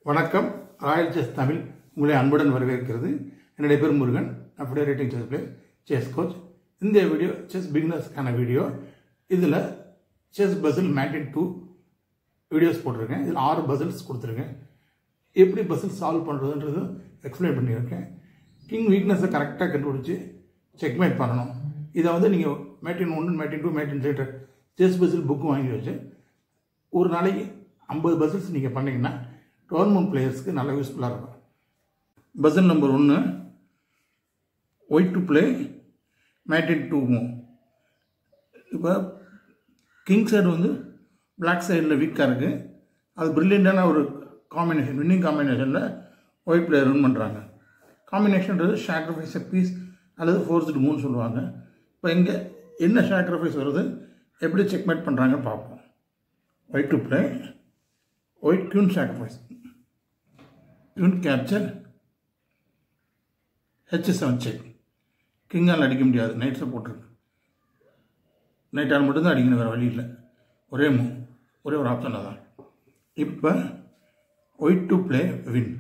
வணக்கம் Royal chess Tamil உங்களை அன்புடன் வரவேற்கிறது என்னுடைய பேர் முருகன் அப்படியே rating chess player chess coach இந்த வீடியோ செஸ் பிகினர்ஸ்க்கான வீடியோ இதில் chess puzzle mate in two videos போட்டிருக்கேன் இதில் ஆறு பசில்ஸ் கொடுத்துருக்கேன் எப்படி பசில் சால்வ் பண்ணுறதுன்றது எக்ஸ்பிளைன் பண்ணியிருக்கேன் கிங் வீக்னஸை கரெக்டாக கண்டுபிடிச்சி செக்மேட் பண்ணணும் இதை வந்து நீங்கள் மேட்டின் ஒன்று mate in two mate in three chess puzzle book வாங்கி வச்சு ஒரு நாளைக்கு ஐம்பது பசில்ஸ் நீங்கள் பண்ணீங்கன்னா டோர்னமெண்ட் பிளேயர்ஸ்க்கு நல்லா யூஸ்ஃபுல்லாக இருக்கும் பசில் நம்பர் ஒன்று white to play mate in two move இப்போ கிங் சைடு வந்து பிளாக் சைடில் வீக்காக இருக்குது அது ப்ரில்லியண்டான ஒரு காம்பினேஷன் வின்னிங் காம்பினேஷனில் ஒயிட் பிளேயர் வின் பண்ணுறாங்க காம்பினேஷன்றது சாக்ரிஃபைஸ் பீஸ் அல்லது ஃபோர்ஸ்டு மூணு சொல்லுவாங்க இப்போ இங்கே என்ன சாக்ரிஃபைஸ் வருது எப்படி செக்மேட் பண்ணுறாங்கன்னு பார்ப்போம் white to play white queen sacrifice queen capture H seven check கிங்கால் அடிக்க முடியாது நைட்ஸை போட்டிருக்கு நைட்டால் மட்டும்தான் அடிக்கணும் வேறு வழி இல்லை ஒரே மூ ஒரே ஒரு ஆப்ஷனில் தான் இப்போ ஒயிட் டு பிளே வின்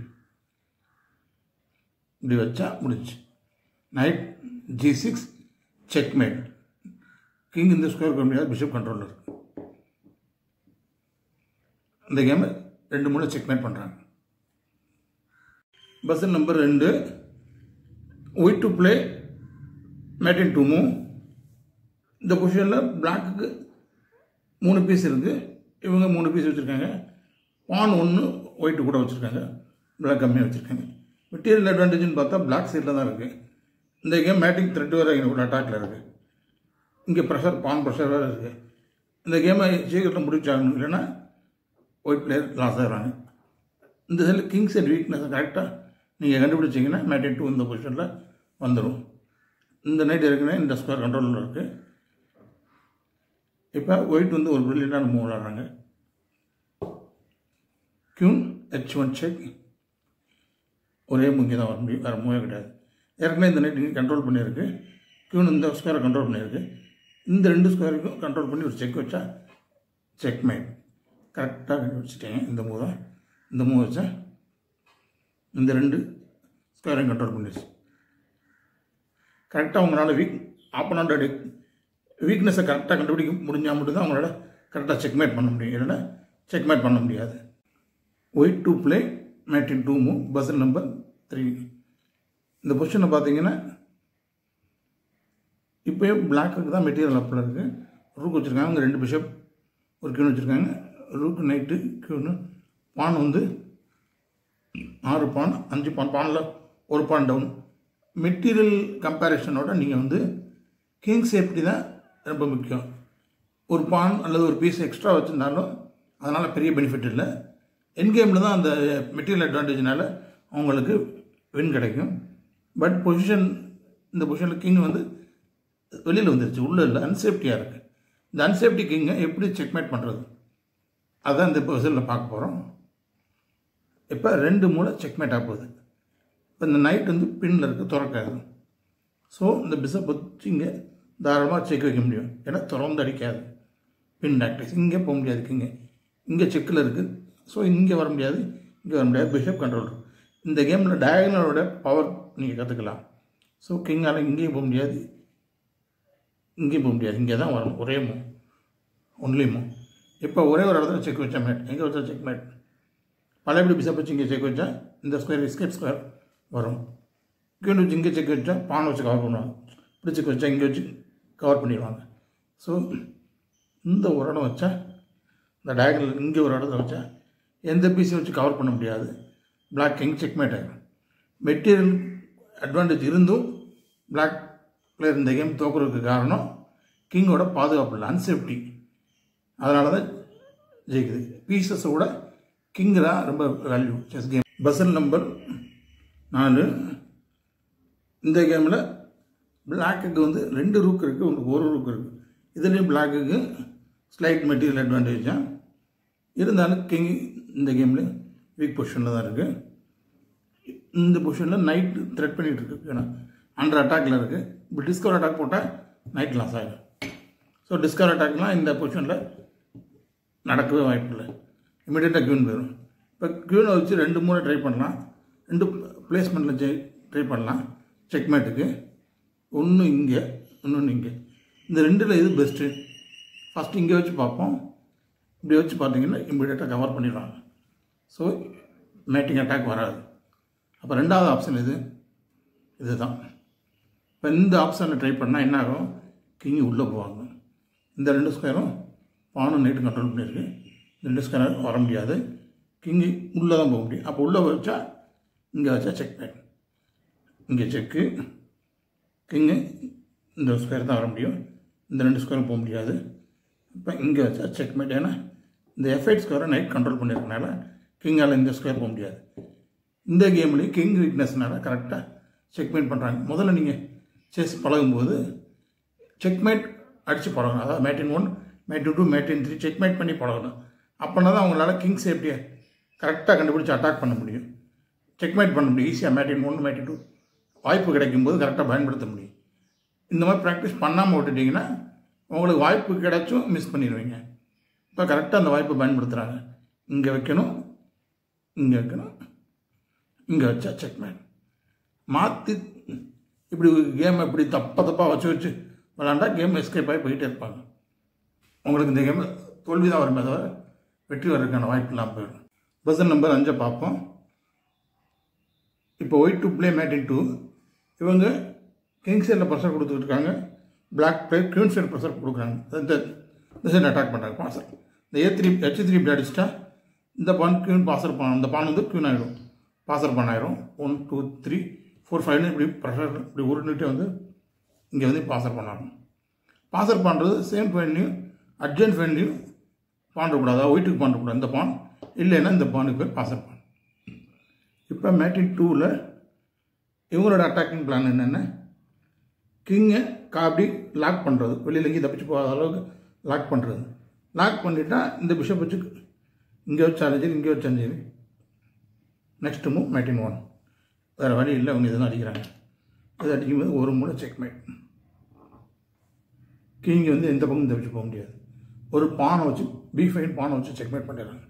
இப்படி வச்சா முடிச்சு knight G six checkmate king இந்த ஸ்கொயர் பண்ண முடியாது பிஷப் கண்ட்ரோலில் இருக்கு இந்த கேமை ரெண்டு மூணு செக்மேட் பண்ணுறாங்க பஸ்ஸன் நம்பர் ரெண்டு white to play mate in two move இந்த பொசிஷனில் பிளாக்குக்கு மூணு பீஸ் இருக்குது இவங்க மூணு பீஸ் வச்சுருக்காங்க பான் ஒன்று ஒயிட்டு கூட வச்சுருக்காங்க பிளாக் கம்மியாக வச்சுருக்காங்க மெட்டீரியல் அட்வான்டேஜ்னு பார்த்தா பிளாக் சைடில் தான் இருக்குது இந்த கேம் மேட்டிங் த்ரெட் வர கூட அட்டாக்ல இருக்குது இங்கே ப்ரெஷர் பான் ப்ரெஷர் வேறு இருக்குது இந்த கேமை சீக்கிரத்தில் முடிச்சாகணும் இல்லைன்னா ஒயிட் பிளேயர் லாஸ் ஆகிறாங்க இந்த சைடில் கிங் சைட் வீக்னஸ் கரெக்டாக நீங்கள் கண்டுபிடிச்சிங்கன்னா மேட்டின் டூ இந்த பொசிஷனில் வந்துடும் இந்த நைட் ஏற்கனவே இந்த ஸ்கொயர் கண்ட்ரோலில் இருக்குது இப்போ ஒயிட் வந்து ஒரு ப்ரில்லியண்டான மூவ் விளாட்றாங்க கியூன் ஹெச் ஒன் செக் ஒரே முக்கிய தான் வர முடியும் வேறு மூவே கிடையாது ஏற்கனவே இந்த நைட் கண்ட்ரோல் பண்ணியிருக்கு கியூன் இந்த ஸ்கொயரை கண்ட்ரோல் பண்ணியிருக்கு இந்த ரெண்டு ஸ்கொயருக்கும் கண்ட்ரோல் பண்ணி ஒரு செக் வச்சா செக் மேட் கரெக்டாக கண்டுபிடிச்சிட்டேன் இந்த மூவ் தான் இந்த மூவ் வச்சா இந்த ரெண்டு ஸ்கொயரையும் கண்ட்ரோல் பண்ணிடுச்சு கரெக்டாக உங்களால் வீக் ஆப்பனோட வீக்னஸை கரெக்டாக கண்டுபிடிக்க முடிஞ்சால் மட்டும்தான் அவங்களால கரெக்டாக செக்மேட் பண்ண முடியும் இல்லைன்னா செக்மேட் பண்ண முடியாது white to play mate in two move puzzle number three இந்த பொசிஷனை பார்த்தீங்கன்னா இப்போயே பிளாக்குக்கு தான் மெட்டீரியல் அப்பில் இருக்குது ரூக் வச்சுருக்காங்க அங்கே ரெண்டு பிஷப் ஒரு கியூன் வச்சுருக்காங்க ரூக்கு நைட்டு கியூனு பான் வந்து ஆறு பான் அஞ்சு பான் பானில் ஒரு பான் டவுன் மெட்டீரியல் கம்பேரிஷனோட நீங்கள் வந்து கிங் சேஃப்டி தான் ரொம்ப முக்கியம் ஒரு பான் அல்லது ஒரு பீஸ் எக்ஸ்ட்ரா வச்சுருந்தாலும் அதனால் பெரிய பெனிஃபிட் இல்லை என் கேமில் தான் அந்த மெட்டீரியல் அட்வான்டேஜ்னால அவங்களுக்கு வின் கிடைக்கும் பட் பொசிஷன் இந்த பொசிஷனில் கிங் வந்து வெளியில் வந்துருச்சு உள்ளே இல்லை அன்சேஃப்டியாக இருக்குது இந்த அன்சேஃப்டி கிங்கை எப்படி செக்மேட் பண்ணுறது அதான் இந்த பொசிஷனில் பார்க்க போகிறோம் இப்போ ரெண்டு மூளை செக்மேட் ஆக போகுது இப்போ இந்த நைட் வந்து பின்னில் இருக்குது திறக்காது ஸோ இந்த பிஷப் வச்சு இங்கே தாராளமாக செக் வைக்க முடியும் ஏன்னா திறந்து அடிக்காது பின் ஆக்டிஸ் இங்கே போக முடியாது இங்கே இங்கே செக்கில் இருக்குது ஸோ இங்கே வர முடியாது இங்கே வர முடியாது பிஷப் கண்ட்ரோல் இந்த கேமில் டயகனலோட பவர் நீங்கள் கற்றுக்கலாம் ஸோ கிங்கால் இங்கேயும் போக முடியாது இங்கேயும் போக முடியாது இங்கே தான் வரணும் ஒரே மூ ஒன்லி மூ இப்போ ஒரே ஒரு இடத்துல செக் வச்சா மேட் எங்கே வச்சா செக் மேட் பழையபடி பிஷப் வச்சு இங்கே செக் வச்சா இந்த ஸ்கொயர் எஸ்கேப் ஸ்கொயர் வரும் கீழே வச்சு இங்கே செக் வச்சா பான் வச்சு கவர் பண்ணுவாங்க இப்படி செக் வச்சா இங்கே வச்சு கவர் பண்ணிடுவாங்க ஸோ இந்த ஒரு இடம் வச்சா இந்த டயகனல் இங்கே ஒரு இடத்துல வச்சா எந்த பீஸையும் வச்சு கவர் பண்ண முடியாது பிளாக் கிங் செக்மேட் ஆகிடும் மெட்டீரியல் அட்வான்டேஜ் இருந்தும் பிளாக் பிளேயர் இந்த கேம் தோக்குறதுக்கு காரணம் கிங்கோட பாதுகாப்பு இல்லை அன்சேஃப்டி அதனால தான் ஜெயிக்குது பீசஸை விட கிங் தான் ரொம்ப value chess game puzzle number நாலு இந்த கேமில் பிளாக்குக்கு வந்து ரெண்டு ரூக் இருக்குது உங்களுக்கு ஒரு ரூக் இருக்குது இதுலேயும் பிளாக்குக்கு ஸ்லைட் மெட்டீரியல் அட்வான்டேஜ் தான் இருந்தாலும் கிங் இந்த கேமில் வீக் பொசிஷனில் தான் இருக்குது இந்த பொசிஷனில் நைட் த்ரெட் பண்ணிகிட்டு இருக்கு ஏன்னா அண்டர் அட்டாக்ல இருக்குது இப்போ டிஸ்கவர் அட்டாக் போட்டால் நைட் லாஸ் ஆகிடும் ஸோ டிஸ்கவர் அட்டாக்லாம் இந்த பொசிஷனில் நடக்கவே வாய்ப்பு இல்லை இமீடியட்டாக கியூன் போயிடும் இப்போ க்யூனை வச்சு ரெண்டு மூணு ட்ரை பண்ணலாம் ரெண்டு பிளேஸ்மெண்ட்டில் ட்ரை பண்ணலாம் செக்மேட்டுக்கு ஒன்று இங்கே இன்னொன்று இங்கே இந்த ரெண்டில் எது பெஸ்ட்டு ஃபஸ்ட்டு இங்கே வச்சு பார்ப்போம் இப்படி வச்சு பார்த்தீங்கன்னா இம்மிடியேட்டாக கவர் பண்ணிடுவாங்க ஸோ மேட்டிங் அட்டாக் வராது அப்போ ரெண்டாவது ஆப்ஷன் இது இதுதான் இப்போ இந்த ஆப்ஷனை ட்ரை பண்ணால் என்ன ஆகும் கிங்கி உள்ளே போவாங்க இந்த ரெண்டு ஸ்கொயரும் பானும் நைட்டு கண்ட்ரோல் பண்ணியிருக்கு இந்த ரெண்டு ஸ்கொயரும் வர முடியாது கிங்கி உள்ளே தான் போக முடியும் அப்போ உள்ளே வச்சா இங்கே வச்சா செக் பேட் இங்கே செக்கு கிங்கு இந்த ஸ்கொயர் தான் வர முடியும் இந்த ரெண்டு ஸ்கொயரும் போக முடியாது இப்போ இங்கே வச்சா செக் மேட் ஏன்னா இந்த எஃப்ஐட் ஸ்கொயரை நைட் கண்ட்ரோல் பண்ணியிருக்கனால கிங்கால் இந்த ஸ்கொயர் போக முடியாது இந்த கேம்லேயும் கிங் வீக்னஸ்னால கரெக்டாக செக்மேட் பண்ணுறாங்க முதல்ல நீங்கள் செஸ் பழகும்போது செக்மேட் அடித்து பழகணும் அதாவது mate in one mate in two mate in three checkmate பண்ணி பழகணும் அப்போனா தான் அவங்களால கிங் சேஃப்டியை கரெக்டாக கண்டுபிடிச்சி அட்டாக் பண்ண முடியும் செக்மேட் பண்ண முடியும் ஈஸியாக மேட்டின் ஒன் மேட்டின் டூ வாய்ப்பு கிடைக்கும்போது கரெக்டாக பயன்படுத்த முடியும் இந்த மாதிரி ப்ராக்டிஸ் பண்ணாமல் விட்டுட்டிங்கன்னா உங்களுக்கு வாய்ப்பு கிடைச்சும் மிஸ் பண்ணிடுவீங்க இப்போ கரெக்டாக அந்த வாய்ப்பை பயன்படுத்துகிறாங்க இங்கே வைக்கணும் இங்கே வைக்கணும் இங்கே வச்சா செக்மேட் மாற்றி இப்படி கேமை இப்படி தப்பா தப்பாக வச்சு வச்சு விளாண்டா கேம் எஸ்கேப் ஆகி போயிட்டே இருப்பாங்க உங்களுக்கு இந்த கேம் தோல்வி தான் வருமே தவிர வெற்றி வர்றதுக்கான வாய்ப்பு இல்லாமல் போயிடும் பர்சன் நம்பர் அஞ்சை பார்ப்போம் இப்போ white to play mate in two இவங்க கிங் சைடில் ப்ரெஷர் கொடுத்துட்டு இருக்காங்க black play queen side pressure கொடுக்குறாங்க இந்த இந்த சைடு அட்டாக் பண்ணுறாங்க பாசர் இந்த ஏ த்ரீ ஹெச் த்ரீ இப்படி அடிச்சிட்டா இந்த பான் க்யூன் பாசர் பண்ண இந்த பான் வந்து க்யூன் ஆகிடும் பாசர் பண்ணாயிரும் ஒன் டூ த்ரீ ஃபோர் ஃபைவ்னு இப்படி ப்ரெஷர் இப்படி உருண்டுட்டு வந்து இங்கே வந்து பாசர் பண்ணணும் பாசர் பண்ணுறது சேம் ஃபைன்லையும் அர்ஜென்ட் ஃபைன்லையும் பாண்டக்கூடாது அதாவது ஒயிட்டுக்கு பாண்டக்கூடாது இந்த பான் இல்லைன்னா இந்த பானுக்கு பேர் பாசர் பான் இப்போ மேட்டின் டூவில் இவங்களோட அட்டாக்கிங் பிளான் என்னென்ன கிங்கை காப்பி லாக் பண்ணுறது வெளியில் எங்கேயும் தப்பிச்சு போகாத அளவுக்கு லாக் பண்ணுறது லாக் பண்ணிட்டா இந்த பிஷப் வச்சு இங்கே வச்சாலும் சரி இங்கே வச்சாலும் சரி நெக்ஸ்ட் மூவ் மேட்டின் ஒன் வேறு வழி இல்லை அவங்க இதெல்லாம் அடிக்கிறாங்க இது அடிக்கும்போது ஒரு மூளை செக்மேட் கிங் வந்து எந்த பக்கமும் தப்பிச்சு போக முடியாது ஒரு பானை வச்சு பி ஃபைன் பானை வச்சு செக்மேட் பண்ணிடுறாங்க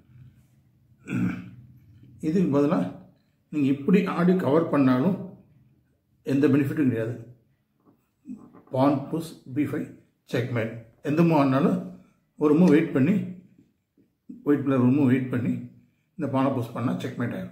இதுக்கு பதிலாக நீங்கள் இப்படி ஆடி கவர் பண்ணாலும் எந்த பெனிஃபிட்டும் கிடையாது pawn push B five checkmate எந்த மூவ் ஆனாலும் ஒரு மூவ் வெயிட் பண்ணி ஒயிட் பிளேயர் ஒரு மூவ் வெயிட் பண்ணி இந்த பானை புஷ் பண்ணால் செக்மேட் ஆகிடும்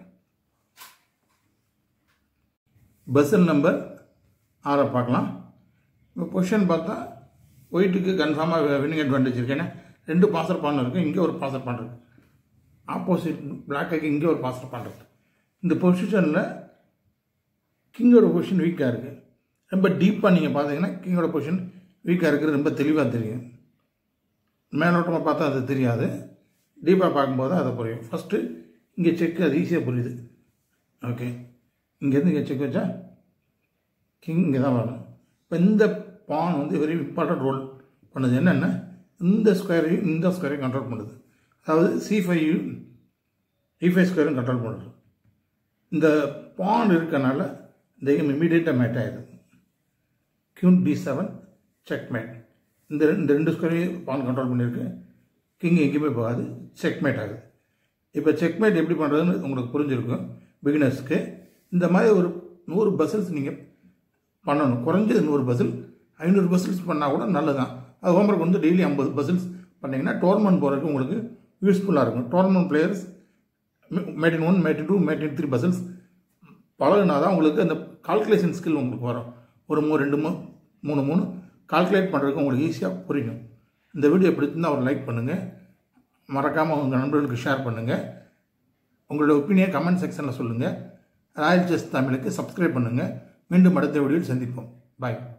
பஸ்ஸல் நம்பர் ஆறை பார்க்கலாம் இப்போ பொசிஷன் பார்த்தா ஒயிட்டுக்கு கன்ஃபார்மாக வின்னிங் அட்வான்டேஜ் இருக்கு ஏன்னா ரெண்டு பாசர் பான் இருக்குது இங்கே ஒரு பாசர் பான் இருக்குது ஆப்போசிட் பிளாக்கு இங்கே ஒரு பாசர் பான் இருக்குது இந்த பொசிஷனில் கிங்கோட பொசிஷன் வீக்காக இருக்குது ரொம்ப டீப்பாக நீங்கள் பார்த்தீங்கன்னா கிங்கோட பொசிஷன் வீக்காக இருக்கிறது ரொம்ப தெளிவாக தெரியும் மேலோட்டமாக பார்த்தா அது தெரியாது டீப்பாக பார்க்கும்போது அதை புரியும் ஃபஸ்ட்டு இங்கே செக் அது ஈஸியாக புரியுது ஓகே இங்கேருந்து இங்கே செக் வச்சா கிங் இங்கே தான் வரும் இப்போ இந்த பான் வந்து வெரி இம்பார்ட்டன்ட் ரோல் பண்ணுது என்னென்னா இந்த ஸ்கொயரையும் இந்த ஸ்கொயரையும் கண்ட்ரோல் பண்ணுது அதாவது சி ஃபைவையும் இ ஃபைவ் ஸ்கொயரும் கண்ட்ரோல் பண்ணுறது இந்த பான் இருக்கனால இந்த கேம் இமீடியட்டாக மேட் ஆகிடுது queen D seven check mate இந்த இந்த ரெண்டு ஸ்கொயரையும் பான் கண்ட்ரோல் பண்ணியிருக்கு கிங் எங்கேயுமே போகாது செக் மேட் ஆகுது இப்போ செக் மேட் எப்படி பண்ணுறதுன்னு உங்களுக்கு புரிஞ்சிருக்கும் பிகினர்ஸ்க்கு இந்த மாதிரி ஒரு நூறு பசில்ஸ் நீங்கள் பண்ணணும் குறைஞ்சது நூறு பசில் ஐநூறு பசில்ஸ் பண்ணால் கூட நல்லதான் அது ஹோம்ஒர்க் வந்து டெய்லி ஐம்பது பசில்ஸ் பண்ணிங்கன்னா டோர்னமெண்ட் போகிறதுக்கு உங்களுக்கு யூஸ்ஃபுல்லாக இருக்கும் tournament players mate in one mate in two mate in three puzzles பழகுனா தான் உங்களுக்கு அந்த கால்குலேஷன் ஸ்கில் உங்களுக்கு வரும் ஒரு மூணு ரெண்டு மூணு மூணு மூணு கால்குலேட் பண்ணுறதுக்கு உங்களுக்கு ஈஸியாக புரியும் இந்த வீடியோ பிடிச்சிருந்தால் ஒரு லைக் பண்ணுங்கள் மறக்காமல் உங்கள் நண்பர்களுக்கு ஷேர் பண்ணுங்கள் உங்களோட ஒப்பீனியன் கமெண்ட் செக்ஷனில் சொல்லுங்கள் ராயல் செஸ் தமிழுக்கு சப்ஸ்கிரைப் பண்ணுங்கள் மீண்டும் அடுத்த வீடியோவில் சந்திப்போம் பாய்